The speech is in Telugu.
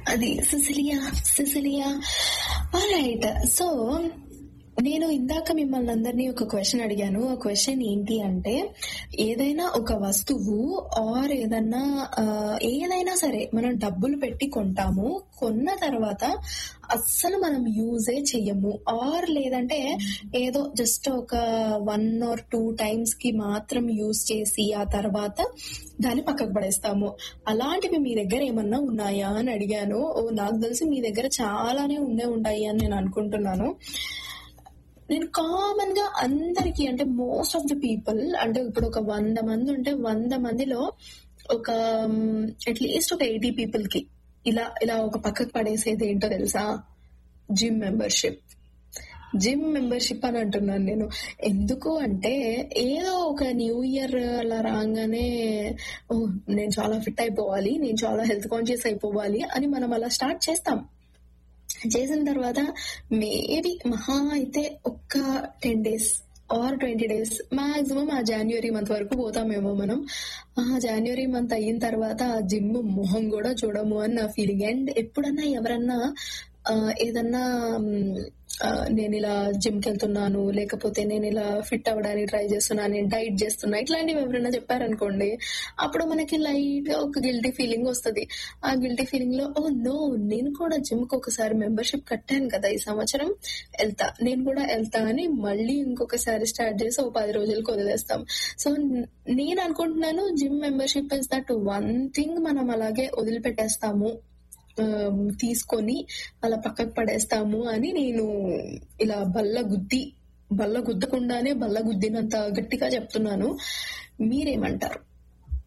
అది సిసిలియా సిసిలియా రైట్ సో నేను ఇందాక మిమ్మల్ని అందరినీ ఒక క్వశ్చన్ అడిగాను ఆ క్వశ్చన్ ఏంటి అంటే ఏదైనా ఒక వస్తువు ఆర్ ఏదన్నా ఆ, ఏదైనా సరే మనం డబ్బులు పెట్టి కొంటాము కొన్న తర్వాత అస్సలు మనం యూజే చెయ్యము ఆర్ లేదంటే ఏదో జస్ట్ ఒక వన్ ఆర్ టూ టైమ్స్ కి మాత్రం యూజ్ చేసి ఆ తర్వాత దాన్ని పక్కకు పడేస్తాము అలాంటివి మీ దగ్గర ఏమన్నా ఉన్నాయా అని అడిగాను ఓ నాకు తెలిసి మీ దగ్గర చాలానే ఉండే ఉంటాయి అని నేను అనుకుంటున్నాను నేను కామన్ గా అందరికి అంటే మోస్ట్ ఆఫ్ ది పీపుల్ అంటే ఇప్పుడు ఒక వంద మంది ఉంటే వంద మందిలో ఒక అట్లీస్ట్ ఒక ఎయిటీ పీపుల్ కి ఇలా ఇలా ఒక పక్కకు పడేసేది ఏంటో తెలుసా జిమ్ మెంబర్షిప్ జిమ్ మెంబర్షిప్ అని అంటున్నాను నేను ఎందుకు అంటే ఏదో ఒక న్యూ ఇయర్ అలా రాగానే ఓ నేను చాలా ఫిట్ అయిపోవాలి నేను చాలా హెల్త్ కాన్షియస్ అయిపోవాలి అని మనం అలా స్టార్ట్ చేస్తాం చేసిన తర్వాత మేబీ మహా అయితే ఒక్క ten days or twenty days maximum ఆ జనవరి మంత్ వరకు పోతామేమో మనం ఆ జనవరి మంత్ అయిన తర్వాత ఆ జిమ్ మొహం కూడా చూడము అని నా ఫీలింగ్ అండ్ ఎప్పుడన్నా ఎవరన్నా ఆ, ఏదన్నా మ్, ఆ, నేను ఇలా జిమ్ కి వెళ్తున్నాను లేకపోతే నేను ఇలా ఫిట్ అవ్వడానికి ట్రై చేస్తున్నాను నేను డైట్ చేస్తున్నా ఇట్లాంటివి ఎవరైనా చెప్పారనుకోండి అప్పుడు మనకి లైట్ గా ఒక గిల్టీ ఫీలింగ్ వస్తది ఆ గిల్టీ ఫీలింగ్ లో ఓ నో నేను కూడా జిమ్ కి ఒకసారి మెంబర్షిప్ కట్టాను కదా ఈ సంవత్సరం వెళ్తా నేను కూడా వెళ్తా అని మళ్ళీ ఇంకొకసారి స్టార్ట్ చేసి ఓ పది రోజులకు వదిలేస్తాం సో నేను అనుకుంటున్నాను gym membership is that one thing మనం అలాగే వదిలిపెట్టేస్తాము ఆమ్, తీసుకొని అలా పక్కకు పడేస్తాము అని నేను ఇలా బల్ల గుద్ది బల్ల గుద్దకుండానే బల్ల గుద్దినంత గట్టిగా చెప్తున్నాను మీరేమంటారు